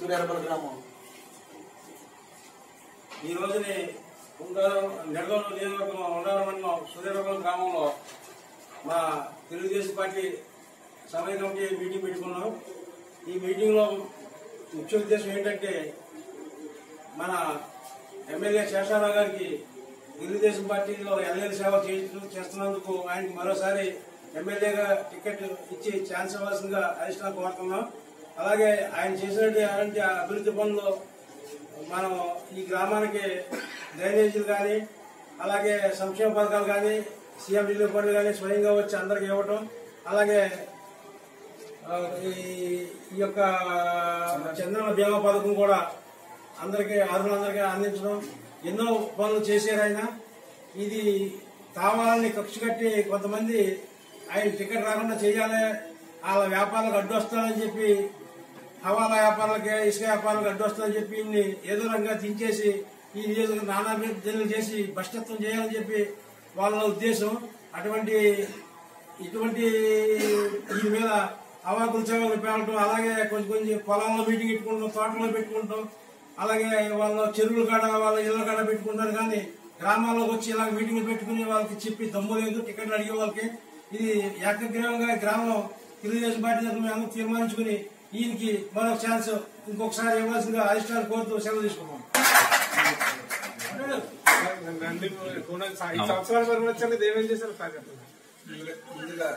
సూర్యారపల్లి గ్రామం ఈ రోజుని ఉంగరం నెడదోలు నియోజకవర్గం ఉండవరం మండలం సూర్యారపల్లి గ్రామంలో మా తెలుగుదేశం పార్టీ సమయ కమిటీ మీటింగ్ పెట్టుకున్నాం ఈ మీటింగ్లో ముఖ్య ఉద్దేశం ఏంటంటే మన ఎమ్మెల్యే శేషారావు గారికి తెలుగుదేశం పార్టీలో ఎమ్మెల్యే సేవ చేస్తు- చేస్తున్నందుకు ఆయనకి మరోసారి ఎమ్మెల్యేగా టికెట్ ఇచ్చి ఛాన్స్ ఇవ్వాల్సిందిగా అధిష్టానం కోరుతున్నాం అలాగే ఆయన చేసినటువంటి అభివృద్ధి పనులు మనం ఈ గ్రామానికి డ్రైనేజీలు కానీ అలాగే సంక్షేమ పథకాలు కానీ సీఎం రిలీఫ్ ఫండ్ కానీ స్వయంగా వచ్చి అందరికి ఇవ్వటం అలాగే ఆ, ఈ ఈ యొక్క చంద్రన బీమా పథకం కూడా అందరికీ అర్హులందరికీ అందించడం ఎన్నో పనులు చేశారు ఆయన ఇది కావాలని కక్ష కట్టి కొంతమంది ఆయన టికెట్ రాకుండా చేయాలి వాళ్ళ వ్యాపారాలకు అడ్డు వస్తానని చెప్పి హవాలా వ్యాపారాలకి ఇసుక వ్యాపారాలకు అడ్డు వస్తుందని చెప్పి ఈయన్ని ఏదో రకంగా దించేసి ఈ నియోజకవర్గం నానాభివృద్ధులు చేసి భ్రష్టత్వం చేయాలని చెప్పి వాళ్ళ ఉద్దేశం అటువంటి ఇటువంటి ఈ మీద అవాకులు చెవాకులు పేలటం అలాగే కొంచెం కొంచెం పొలాల్లో మీటింగ్ పెట్టుకుంటాం తోటలో పెట్టుకుంటాం అలాగే వాళ్ళ చెరువుల కాడ వాళ్ళ ఇళ్ళ కాడ పెట్టుకుంటారు కానీ గ్రామాల్లోకి వచ్చి ఇలా మీటింగ్లు పెట్టుకుని వాళ్ళకి చెప్పి దమ్ము లేదు టికెట్లు అడిగే వాళ్ళకి ఇది ఏకగ్రీవంగా గ్రామం తెలుగుదేశం పార్టీ తరఫున మేము అందరం తీర్మానించుకుని ఈయనకి మరొక ఛాన్స్ ఇంకొకసారి ఇవ్వాల్సిందిగా అధిష్టానం కోరుతూ సెలవు తీసుకున్నాం నంది కూడా ఐదు సంవత్సరాల వరకు వచ్చారు ఏమేం చేశారు సార్ చెప్పండి ముందుగా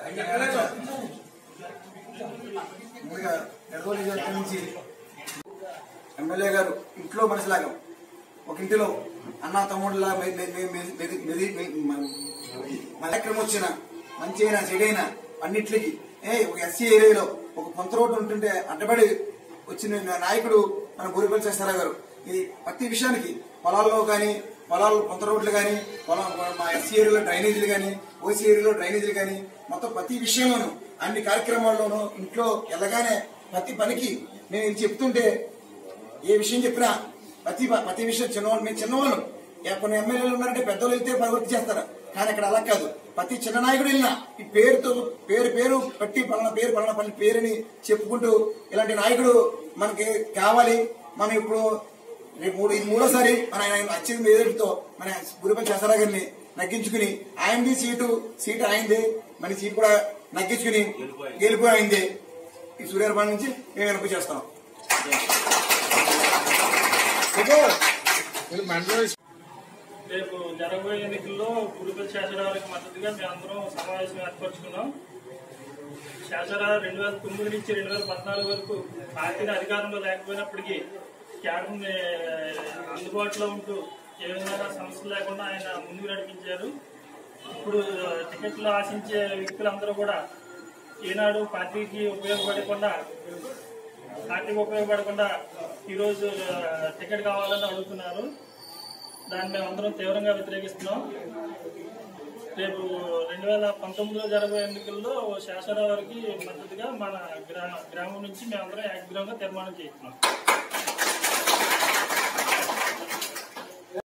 ముందుగా ఎడగోలి గారి నుంచి ఎమ్మెల్యే గారు ఇంట్లో మనిషిలాగా ఒక ఇంటిలో అన్న తమ్ముడులా మె- మె- మె- మె- మెది- మెది- మె- మ- మన ఎక్కడ వచ్చిన మంచి అయినా చెడైనా అన్నిట్లకి ఏ ఒక ఎస్సీ ఏరియాలో ఒక పొంత రోడ్డు ఉంటుంటే అడ్డబడి వచ్చిన నాయకుడు మన బూరిపల్లి శేషారావు గారు ఇది ప్రతి విషయానికి పొలాల్లో కానీ పొలాలు పొంత రోడ్లు కానీ పొలం మా ఎస్సీ ఏరియాలో డ్రైనేజీలు కానీ ఓసీ ఏరియాలో డ్రైనేజీలు కానీ మొత్తం ప్రతి విషయంలోనూ అన్ని కార్యక్రమాల్లోనూ ఇంట్లో వెళ్ళగానే ప్రతి పనికి నేను ఇది చెప్తుంటే ఏ విషయం చెప్పినా ప్రతి ప్రతి విషయం చిన్నవాళ్ళు మేము చిన్నవాళ్ళు ఏ కొన్ని ఎమ్మెల్యేలు ఉన్నారంటే పెద్దవాళ్ళు వెళ్తే ప్రవృత్తి చేస్తారు కానీ అక్కడ అలా కాదు ప్రతి చిన్న నాయకుడు వెళ్ళినా ఈ పేరుతో పేరు పేరు పట్టి పలానా పేరు పలానా పని పేరుని చెప్పుకుంటూ ఇలాంటి నాయకుడు మనకి కావాలి మనం ఇప్పుడు రేపు మూడు ఇది మూడోసారి మన ఆయన వచ్చింది మెదడుతో మన గురిపల్లి చేసారా గారిని నగ్గించుకుని ఆయనది సీటు సీటు ఆయనది మన సీటు కూడా నగ్గించుకుని గెలిపోయి అయింది ఈ సూర్యారపాడు నుంచి మేము వెనక చేస్తాం మీరు మండలం రేపు జరగబోయే ఎన్నికల్లో గురుపల్లి శేషరావుకి మద్దతుగా మేమందరం సమావేశం ఏర్పరచుకున్నాం శేషరావు రెండు వేల తొమ్మిది నుంచి రెండు వేల పద్నాలుగు వరకు పార్టీని అధికారంలో లేకపోయినప్పటికీ క్యాడర్ని అందుబాటులో ఉంటూ ఏ విధంగా సమస్యలు లేకుండా ఆయన ముందుకు నడిపించారు ఇప్పుడు టికెట్లు ఆశించే వ్యక్తులందరూ కూడా ఈనాడు పార్టీకి ఉపయోగపడకుండా పార్టీకి ఉపయోగపడకుండా ఈరోజు ఆ, టికెట్ కావాలని అడుగుతున్నారు దాన్ని మేము అందరం తీవ్రంగా వ్యతిరేకిస్తున్నాం రేపు రెండు వేల పంతొమ్మిదిలో జరగబోయే ఎన్నికల్లో శేషరావు గారికి మద్దతుగా మన గ్రామ గ్రామం నుంచి మేమందరం ఏకగ్రహంగా తీర్మానం చేస్తున్నాం